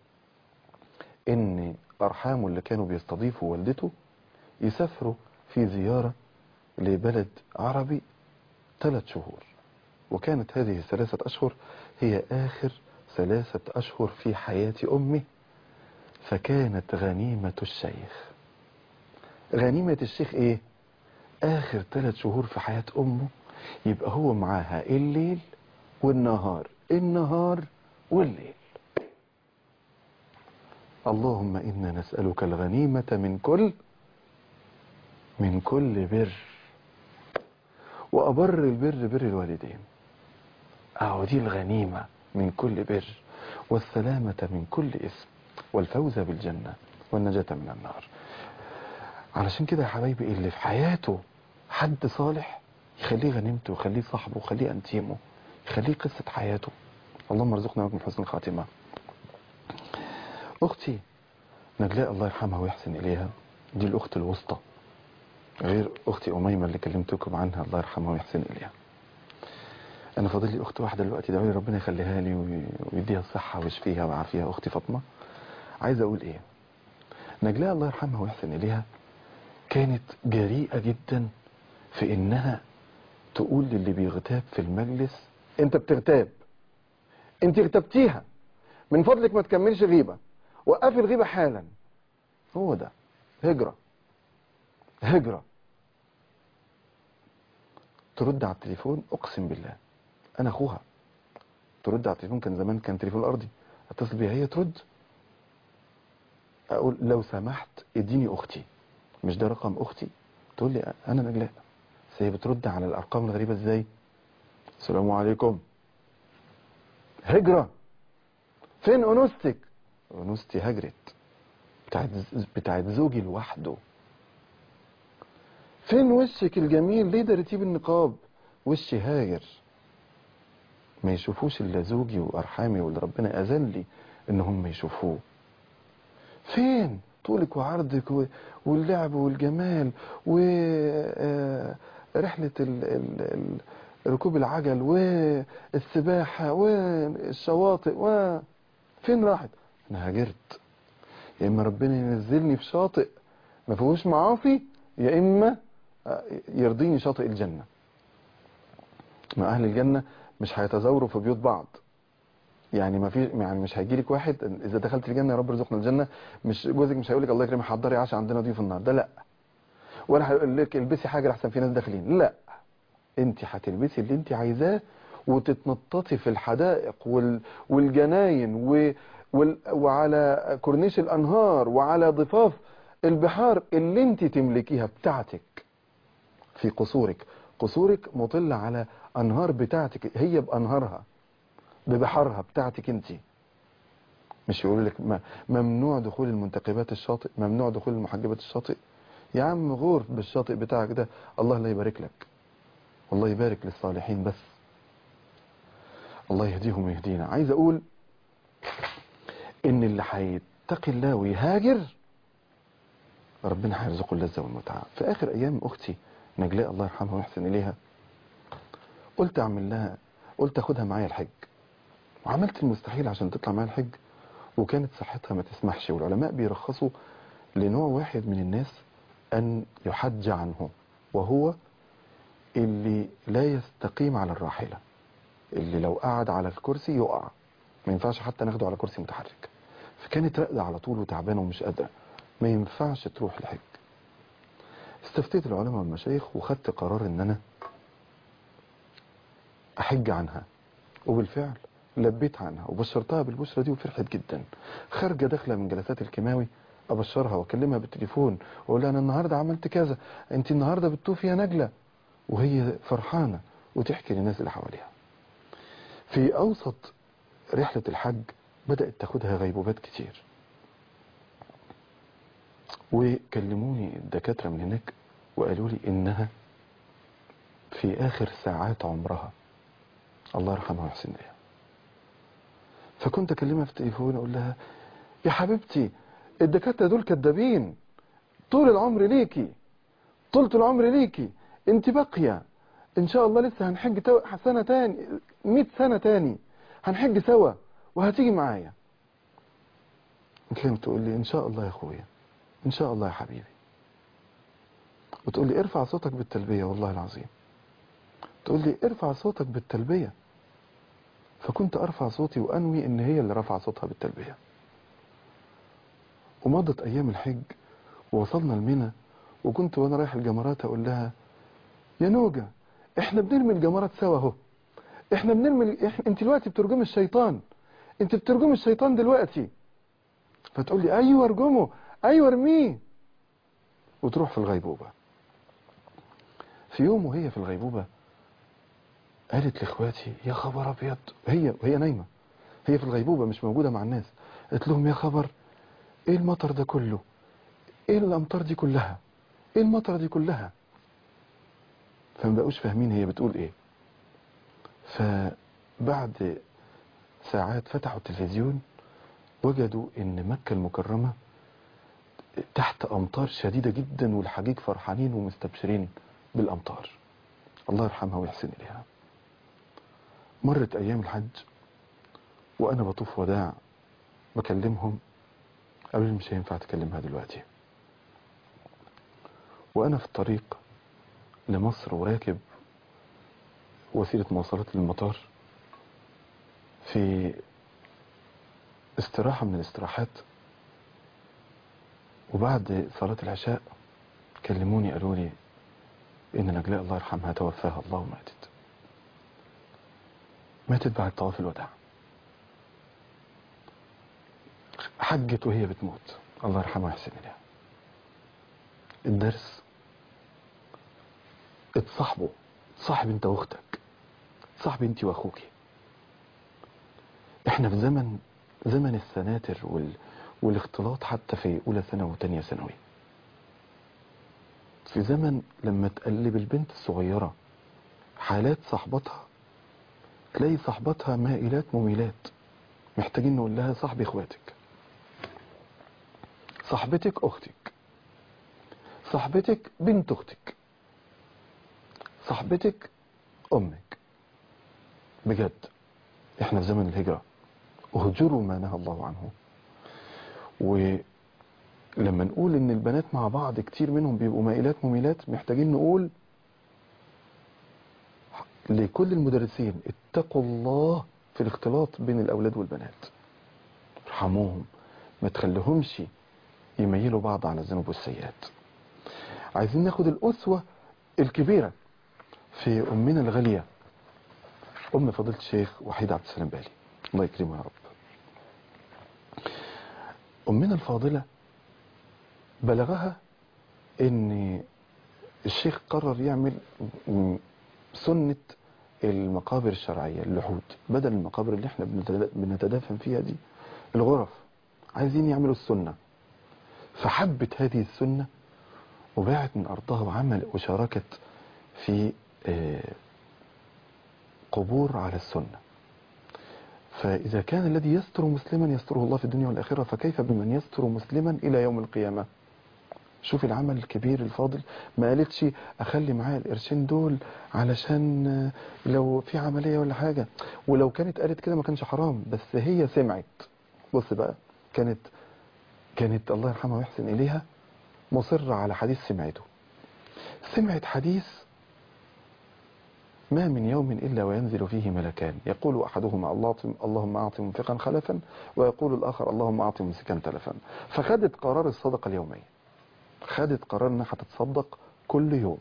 ان ارحامه اللي كانوا بيستضيفوا والدته يسافروا في زيارة لبلد عربي ثلاث شهور وكانت هذه الثلاثة أشهر هي آخر ثلاثة أشهر في حياة أمه فكانت غنيمة الشيخ غنيمة الشيخ إيه؟ آخر ثلاث شهور في حياة أمه يبقى هو معاها الليل والنهار النهار والليل اللهم إنا نسألك الغنيمة من كل من كل بر وأبر البر بر الوالدين أهو دي الغنيمة من كل بر والسلامة من كل اسم والفوز بالجنة والنجاة من النار علشان كده يا حبايبي اللي في حياته حد صالح يخليه غنيمته يخليه صاحبه يخليه انتيمه يخليه قصة حياته اللهم ارزقنا وكم حسن الخاتمة أختي نجلاء الله يرحمها ويحسن إليها دي الأخت الوسطى غير أختي أميمة اللي كلمتكم عنها الله يرحمها ويحسن إليها أنا فاضل لي أخت واحدة دلوقتي دعوا لي ربنا يخليها لي وي- ويديها الصحة ويشفيها ويعافيها أختي فاطمة عايز أقول إيه نجلاء الله يرحمها ويحسن إليها كانت جريئة جدا في إنها تقول للي بيغتاب في المجلس أنت بتغتاب أنت اغتبتيها من فضلك ما تكملش غيبة وقفي الغيبة حالا هو ده هجرة هجرة ترد على التليفون اقسم بالله انا اخوها ترد على التليفون كان زمان كان تليفون ارضي اتصل بيها هي ترد اقول لو سمحت اديني اختي مش ده رقم اختي تقول لي انا نجلاء بس هي بترد على الارقام الغريبه ازاي السلام عليكم هجره فين انوثتك انوثتي هجرت بتاعت بتاعت زوجي لوحده فين وشك الجميل ليه درتيه بالنقاب وشي هاجر ما يشوفوش الا زوجي وارحامي واللي ربنا اذن لي ان هم يشوفوه فين طولك وعرضك و- واللعب والجمال ورحلة ركوب العجل والسباحة والشواطئ و فين راحت انا هاجرت يا اما ربنا ينزلني في شاطئ ما فيهوش معاصي يا اما يرضيني شاطئ الجنة ما اهل الجنة مش هيتزاوروا في بيوت بعض يعني ما في يعني مش هيجي لك واحد اذا دخلت الجنه يا رب ارزقنا الجنه مش جوزك مش هيقول لك الله يكرمك حضري عشاء عندنا ضيوف النهار ده لا ولا هيقول لك البسي حاجه احسن في ناس داخلين لا انت هتلبسي اللي انت عايزاه وتتنططي في الحدائق وال والجناين و وال وعلى كورنيش الانهار وعلى ضفاف البحار اللي انت تملكيها بتاعتك في قصورك قصورك مطلة على انهار بتاعتك هي بانهارها ببحرها بتاعتك انت مش يقول لك ما ممنوع دخول المنتقبات الشاطئ ممنوع دخول المحجبات الشاطئ يا عم غور بالشاطئ بتاعك ده الله لا يبارك لك والله يبارك للصالحين بس الله يهديهم ويهدينا عايز اقول ان اللي هيتقي الله ويهاجر ربنا هيرزقه اللذة والمتعة في اخر ايام اختي نجلاء الله يرحمها ويحسن اليها قلت اعمل لها قلت اخدها معايا الحج وعملت المستحيل عشان تطلع معايا الحج وكانت صحتها ما تسمحش والعلماء بيرخصوا لنوع واحد من الناس ان يحج عنه وهو اللي لا يستقيم على الراحلة اللي لو قعد على الكرسي يقع ما ينفعش حتى ناخده على كرسي متحرك فكانت راقدة على طول وتعبانة ومش قادرة ما ينفعش تروح الحج استفتيت العلماء والمشايخ وخدت قرار ان انا احج عنها وبالفعل لبيت عنها وبشرتها بالبشرة دي وفرحت جدا خارجة داخلة من جلسات الكيماوي ابشرها واكلمها بالتليفون واقول لها انا النهارده عملت كذا انت النهارده بتطوفي يا نجله وهي فرحانه وتحكي للناس اللي حواليها في اوسط رحله الحج بدات تاخدها غيبوبات كتير وكلموني الدكاتره من هناك وقالوا لي انها في اخر ساعات عمرها الله يرحمها ويحسن اليها فكنت اكلمها في التليفون اقول لها يا حبيبتي الدكاتره دول كدابين طول العمر ليكي طولة العمر ليكي انت باقيه ان شاء الله لسه هنحج تو... سنه تاني 100 سنه تاني هنحج سوا وهتيجي معايا كانت تقول لي ان شاء الله يا اخويا ان شاء الله يا حبيبي وتقول لي ارفع صوتك بالتلبيه والله العظيم تقول لي ارفع صوتك بالتلبيه فكنت ارفع صوتي وانوي ان هي اللي رفع صوتها بالتلبيه ومضت ايام الحج ووصلنا المنى وكنت وانا رايح الجمرات اقول لها يا نوجة احنا بنرمي الجمرات سوا اهو احنا بنرمي إحنا... انت دلوقتي بترجمي الشيطان انت بترجمي الشيطان دلوقتي فتقول لي ايوه ارجمه ايوه ارميه وتروح في الغيبوبة في يوم وهي في الغيبوبة قالت لاخواتي يا خبر ابيض هي وهي نايمة هي في الغيبوبة مش موجودة مع الناس قالت لهم يا خبر ايه المطر ده كله ايه الامطار دي كلها ايه المطر دي كلها فما بقوش فاهمين هي بتقول ايه فبعد ساعات فتحوا التلفزيون وجدوا ان مكة المكرمة تحت امطار شديدة جدا والحجيج فرحانين ومستبشرين بالامطار الله يرحمها ويحسن اليها مرت ايام الحج وانا بطوف وداع بكلمهم قالوا لي مش هينفع تكلمها دلوقتي وانا في الطريق لمصر وراكب وسيلة مواصلات للمطار في استراحة من الاستراحات وبعد صلاة العشاء كلموني قالوا لي ان نجلاء الله يرحمها توفاها الله وماتت ماتت بعد طواف الوداع حجت وهي بتموت الله يرحمها ويحسن اليها الدرس اتصاحبوا صاحب انت واختك صاحب انت واخوك احنا في زمن زمن السناتر وال... والاختلاط حتى في اولى ثانوي وثانيه ثانوي في زمن لما تقلب البنت الصغيرة حالات صاحبتها تلاقي صاحبتها مائلات مميلات محتاجين نقول لها صاحبي اخواتك صاحبتك اختك صاحبتك بنت اختك صاحبتك امك بجد احنا في زمن الهجرة اهجروا ما نهى الله عنه ولما نقول ان البنات مع بعض كتير منهم بيبقوا مائلات مميلات محتاجين نقول لكل المدرسين اتقوا الله في الاختلاط بين الاولاد والبنات ارحموهم ما تخليهمش يميلوا بعض على الذنوب والسيئات عايزين ناخد الأسوة الكبيرة في أمنا الغالية أم فضيلة الشيخ وحيد عبد السلام بالي الله يكرمه يا رب أمنا الفاضلة بلغها ان الشيخ قرر يعمل سنة المقابر الشرعية اللحود بدل المقابر اللي احنا بنتدافن فيها دي الغرف عايزين يعملوا السنة فحبت هذه السنة وباعت من أرضها وعمل وشاركت في قبور على السنة فإذا كان الذي يستر مسلما يستره الله في الدنيا والآخرة فكيف بمن يستر مسلما إلى يوم القيامة شوف العمل الكبير الفاضل ما قالتش أخلي معايا القرشين دول علشان آه، لو في عملية ولا حاجة ولو كانت قالت كده ما كانش حرام بس هي سمعت بص بقى كانت كانت الله يرحمها ويحسن إليها مصرة على حديث سمعته سمعت حديث ما من يوم إلا وينزل فيه ملكان يقول أحدهما الله اللهم أعط منفقا خلفا ويقول الآخر اللهم أعط ممسكا تلفا فخدت قرار الصدقة اليومية خدت قرار انها هتتصدق كل يوم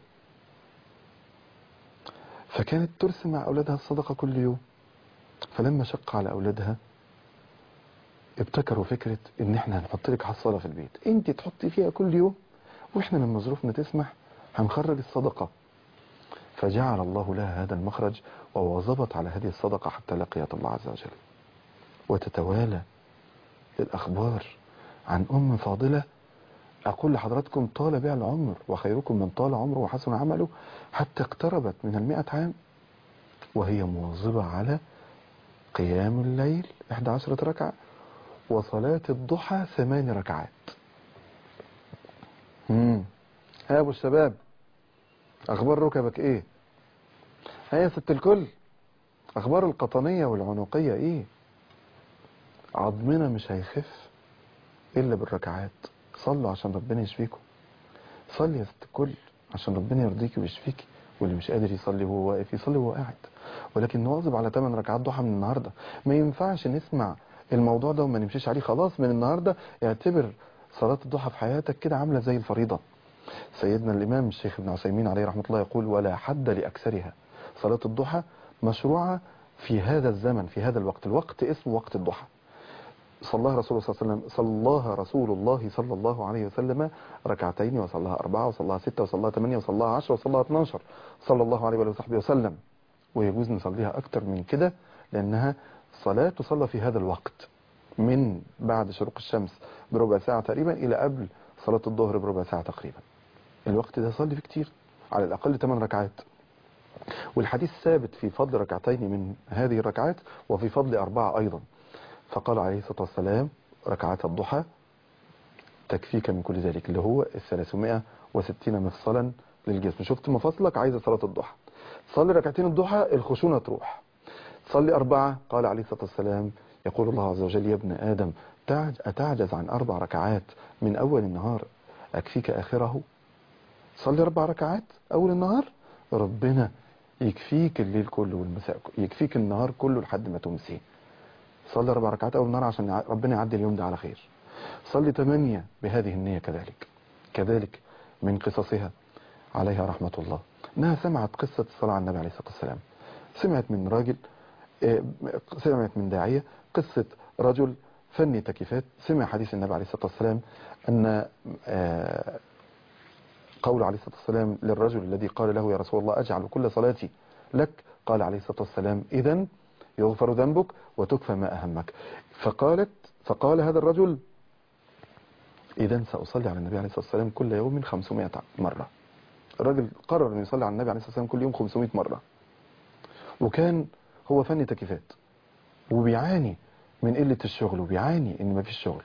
فكانت ترسم مع اولادها الصدقه كل يوم فلما شق على اولادها ابتكروا فكره ان احنا هنحط لك حصاله في البيت انت تحطي فيها كل يوم واحنا لما ظروفنا تسمح هنخرج الصدقه فجعل الله لها هذا المخرج وواظبت على هذه الصدقه حتى لقيت الله عز وجل وتتوالى الاخبار عن ام فاضله أقول لحضراتكم طال بها العمر وخيركم من طال عمره وحسن عمله حتى اقتربت من المئة عام وهي مواظبة على قيام الليل 11 ركعة وصلاة الضحى ثمان ركعات مم. ها يا ابو الشباب اخبار ركبك ايه ها يا ست الكل اخبار القطنية والعنقية ايه عظمنا مش هيخف الا بالركعات صلوا عشان ربنا يشفيكم صلي يا ست الكل عشان ربنا يرضيكي ويشفيكي واللي مش قادر يصلي وهو واقف يصلي وهو قاعد ولكن نواظب على 8 ركعات ضحى من النهارده ما ينفعش نسمع الموضوع ده وما نمشيش عليه خلاص من النهارده اعتبر صلاة الضحى في حياتك كده عاملة زي الفريضة سيدنا الإمام الشيخ ابن عثيمين عليه رحمة الله يقول ولا حد لأكثرها صلاة الضحى مشروعة في هذا الزمن في هذا الوقت الوقت اسمه وقت الضحى صلاها رسول الله صلى الله عليه وسلم صلاها رسول الله صلى الله عليه وسلم ركعتين وصلاها أربعة وصلاها ستة وصلاها ثمانية وصلاها عشرة وصلاها 12 صلى الله عليه وآله وصحبه وسلم ويجوز نصليها أكتر من كده لأنها صلاة تصلى في هذا الوقت من بعد شروق الشمس بربع ساعة تقريبا إلى قبل صلاة الظهر بربع ساعة تقريبا الوقت ده صلي فيه كتير على الأقل 8 ركعات والحديث ثابت في فضل ركعتين من هذه الركعات وفي فضل أربعة أيضا فقال عليه الصلاة والسلام ركعات الضحى تكفيك من كل ذلك اللي هو ال 360 مفصلا للجسم شفت مفاصلك عايزة صلاة الضحى صلي ركعتين الضحى الخشونة تروح صلي أربعة قال عليه الصلاة والسلام يقول الله عز وجل يا ابن آدم تعج أتعجز عن أربع ركعات من أول النهار أكفيك آخره صلي أربع ركعات أول النهار ربنا يكفيك الليل كله والمساء يكفيك النهار كله لحد ما تمسيه صلي أربع ركعات أول النهار عشان يع- ربنا يعدي اليوم ده على خير صلي ثمانية بهذه النية كذلك كذلك من قصصها عليها رحمة الله انها سمعت قصة الصلاة على النبي عليه الصلاة والسلام سمعت من راجل آه، سمعت من داعية قصة رجل فني تكييفات سمع حديث النبي عليه الصلاة والسلام أن آه، قول عليه الصلاة والسلام للرجل الذي قال له يا رسول الله أجعل كل صلاتي لك قال عليه الصلاة والسلام إذا يغفر ذنبك وتكفى ما أهمك فقالت فقال هذا الرجل إذا سأصلي على النبي عليه الصلاة والسلام كل يوم 500 مرة الراجل قرر أن يصلي على النبي عليه الصلاة والسلام كل يوم 500 مرة وكان هو فني تكييفات وبيعاني من قلة الشغل وبيعاني ان مفيش شغل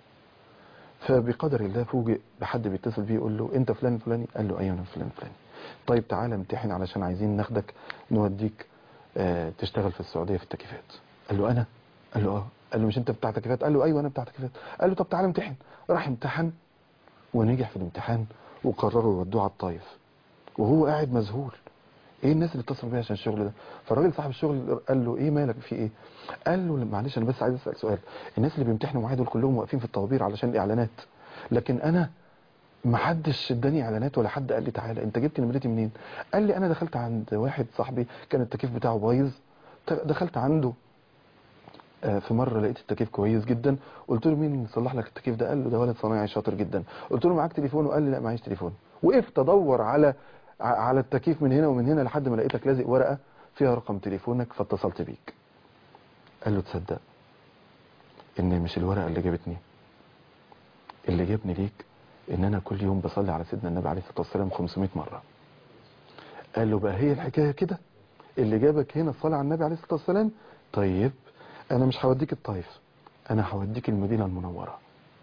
فبقدر الله فوجئ بحد بيتصل بيه يقول له انت فلان فلاني قال له ايوه انا فلان فلاني طيب تعالى امتحن علشان عايزين ناخدك نوديك آه تشتغل في السعوديه في التكييفات قال له انا قال له اه قال له مش انت بتاع تكييفات قال له ايوه انا بتاع تكييفات قال له طب تعالى امتحن راح امتحن ونجح في الامتحان وقرروا يودوه على الطايف وهو قاعد مذهول ايه الناس اللي اتصلوا بيها عشان الشغل ده فالراجل صاحب الشغل قال له ايه مالك في ايه قال له معلش انا بس عايز اسال سؤال الناس اللي بيمتحنوا معايا دول كلهم واقفين في الطوابير علشان الاعلانات لكن انا ما حدش اداني اعلانات ولا حد قال لي تعالى انت جبت نمرتي منين قال لي انا دخلت عند واحد صاحبي كان التكييف بتاعه بايظ دخلت عنده آه، في مره لقيت التكييف كويس جدا قلت له مين اللي صلح لك التكييف ده قال له ده ولد صنايعي شاطر جدا قلت له معاك تليفون وقال لي لا معيش تليفون وقفت ادور على ع- على التكييف من هنا ومن هنا لحد ما لقيتك لازق ورقه فيها رقم تليفونك فاتصلت بيك قال له تصدق ان مش الورقه اللي جابتني اللي جابني ليك ان انا كل يوم بصلي على سيدنا النبي عليه الصلاه والسلام 500 مره قال له بقى هي الحكايه كده اللي جابك هنا الصلاه على النبي عليه الصلاه والسلام طيب انا مش هوديك الطائف انا هوديك المدينة المنورة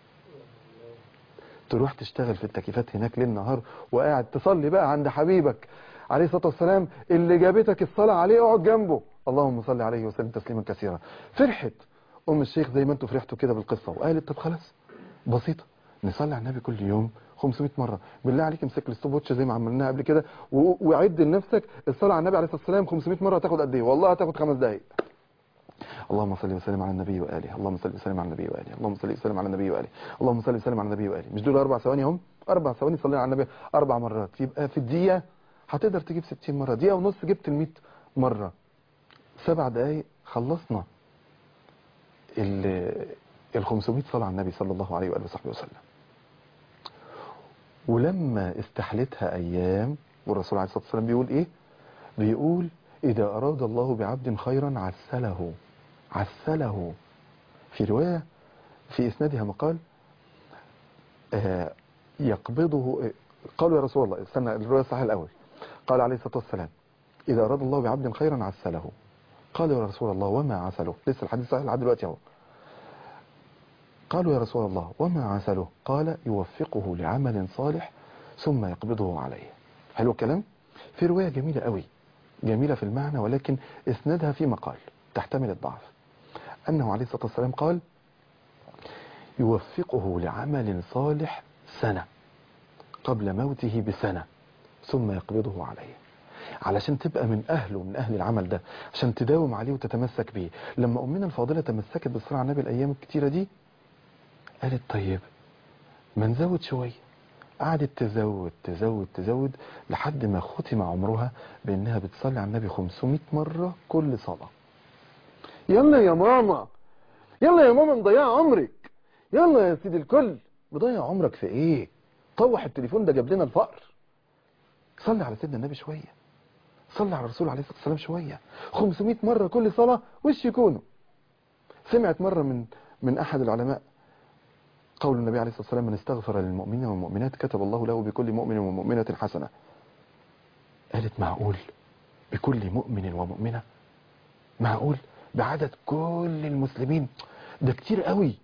تروح تشتغل في التكييفات هناك ليل نهار وقاعد تصلي بقى عند حبيبك عليه الصلاة والسلام اللي جابتك الصلاة عليه اقعد جنبه اللهم صل عليه وسلم تسليما كثيرا فرحت ام الشيخ زي ما انتوا فرحتوا كده بالقصة وقالت طب خلاص بسيطة نصلي على النبي كل يوم 500 مرة بالله عليك امسك الستوب واتش زي ما عملناها قبل كده و- وعد لنفسك الصلاة على النبي عليه الصلاة والسلام 500 مرة هتاخد قد ايه والله هتاخد خمس دقايق اللهم صل وسلم على النبي واله اللهم صل وسلم على النبي واله اللهم صل وسلم على النبي واله اللهم صل وسلم على النبي واله مش دول اربع ثواني هم اربع ثواني صلينا على النبي اربع مرات يبقى في الدقيقه هتقدر تجيب 60 مره دقيقه ونص جبت ال 100 مره سبع دقايق خلصنا ال ال 500 صلاه على النبي صلى الله عليه واله وصحبه وسلم ولما استحلتها ايام والرسول عليه الصلاه والسلام بيقول ايه بيقول اذا اراد الله بعبد خيرا عسله عسله في روايه في اسنادها مقال آه، يقبضه قالوا يا رسول الله استنى الروايه الصحيحه الاول قال عليه الصلاه والسلام اذا اراد الله بعبد خيرا عسله قالوا يا رسول الله وما عسله لسه الحديث صحيح لحد دلوقتي اهو قالوا يا رسول الله وما عسله قال يوفقه لعمل صالح ثم يقبضه عليه حلو الكلام في روايه جميله قوي جميله في المعنى ولكن اسنادها في مقال تحتمل الضعف انه عليه الصلاه والسلام قال يوفقه لعمل صالح سنه قبل موته بسنه ثم يقبضه عليه علشان تبقى من اهله من اهل العمل ده عشان تداوم عليه وتتمسك بيه لما امنا الفاضله تمسكت بالصلاه على النبي الايام الكتيره دي قالت طيب ما نزود شويه قعدت تزود تزود تزود لحد ما ختم عمرها بانها بتصلي على النبي 500 مره كل صلاه يلا يا ماما يلا يا ماما مضيعه عمرك يلا يا سيدي الكل مضيع عمرك في ايه طوح التليفون ده جاب لنا الفقر صلي على سيدنا النبي شويه صلي على الرسول عليه الصلاه والسلام شويه 500 مره كل صلاه وش يكونوا سمعت مره من من احد العلماء قول النبي عليه الصلاه والسلام من استغفر للمؤمنين والمؤمنات كتب الله له بكل مؤمن ومؤمنه حسنه قالت معقول بكل مؤمن ومؤمنه معقول بعدد كل المسلمين ده كتير قوي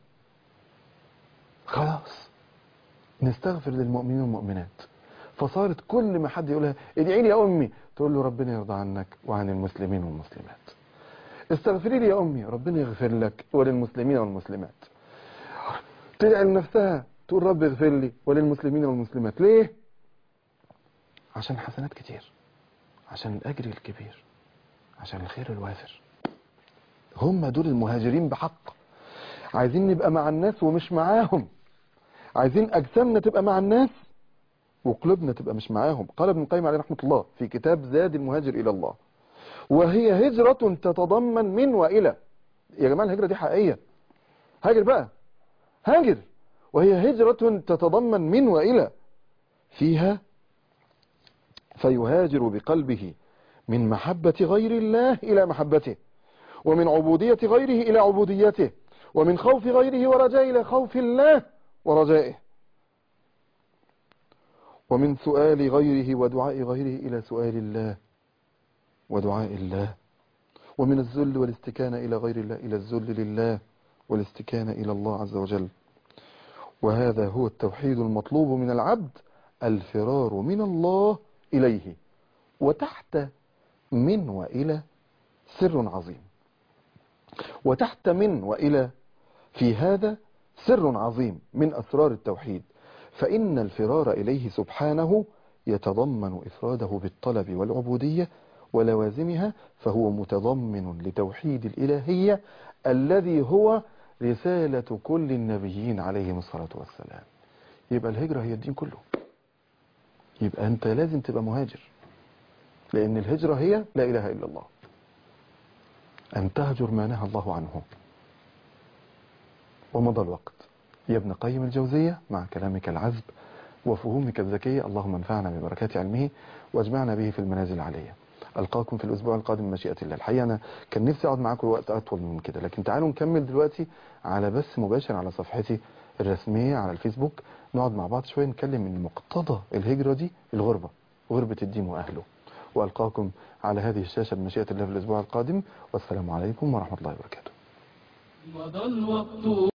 خلاص نستغفر للمؤمنين والمؤمنات فصارت كل ما حد يقولها ادعي لي يا امي تقول له ربنا يرضى عنك وعن المسلمين والمسلمات استغفري لي يا امي ربنا يغفر لك وللمسلمين والمسلمات تدعي لنفسها تقول رب اغفر لي وللمسلمين والمسلمات ليه عشان حسنات كتير عشان الاجر الكبير عشان الخير الوافر هم دول المهاجرين بحق عايزين نبقى مع الناس ومش معاهم عايزين اجسامنا تبقى مع الناس وقلوبنا تبقى مش معاهم قال ابن القيم عليه رحمه الله في كتاب زاد المهاجر الى الله وهي هجرة تتضمن من والى يا جماعه الهجرة دي حقيقية هاجر بقى هاجر وهي هجرة تتضمن من والى فيها فيهاجر بقلبه من محبة غير الله إلى محبته ومن عبودية غيره إلى عبوديته ومن خوف غيره ورجاء إلى خوف الله ورجائه ومن سؤال غيره ودعاء غيره إلى سؤال الله ودعاء الله ومن الذل والاستكانة إلى غير الله إلى الذل لله والاستكانة إلى الله عز وجل وهذا هو التوحيد المطلوب من العبد الفرار من الله إليه وتحت من وإلى سر عظيم وتحت من وإلى في هذا سر عظيم من أسرار التوحيد فإن الفرار إليه سبحانه يتضمن إفراده بالطلب والعبودية ولوازمها فهو متضمن لتوحيد الإلهية الذي هو رسالة كل النبيين عليهم الصلاة والسلام يبقى الهجرة هي الدين كله يبقى أنت لازم تبقى مهاجر لأن الهجرة هي لا إله إلا الله أن تهجر ما نهى الله عنه ومضى الوقت يا ابن قيم الجوزية مع كلامك العذب وفهومك الذكية اللهم انفعنا ببركات علمه واجمعنا به في المنازل العلية ألقاكم في الأسبوع القادم بمشيئة الله الحقيقة أنا كان نفسي أقعد معاكم وقت أطول من كده لكن تعالوا نكمل دلوقتي على بث مباشر على صفحتي الرسمية على الفيسبوك نقعد مع بعض شوية نتكلم من مقتضى الهجرة دي الغربة غربة الدين وأهله وألقاكم على هذه الشاشة بمشيئة الله في الأسبوع القادم والسلام عليكم ورحمة الله وبركاته مضى الوقت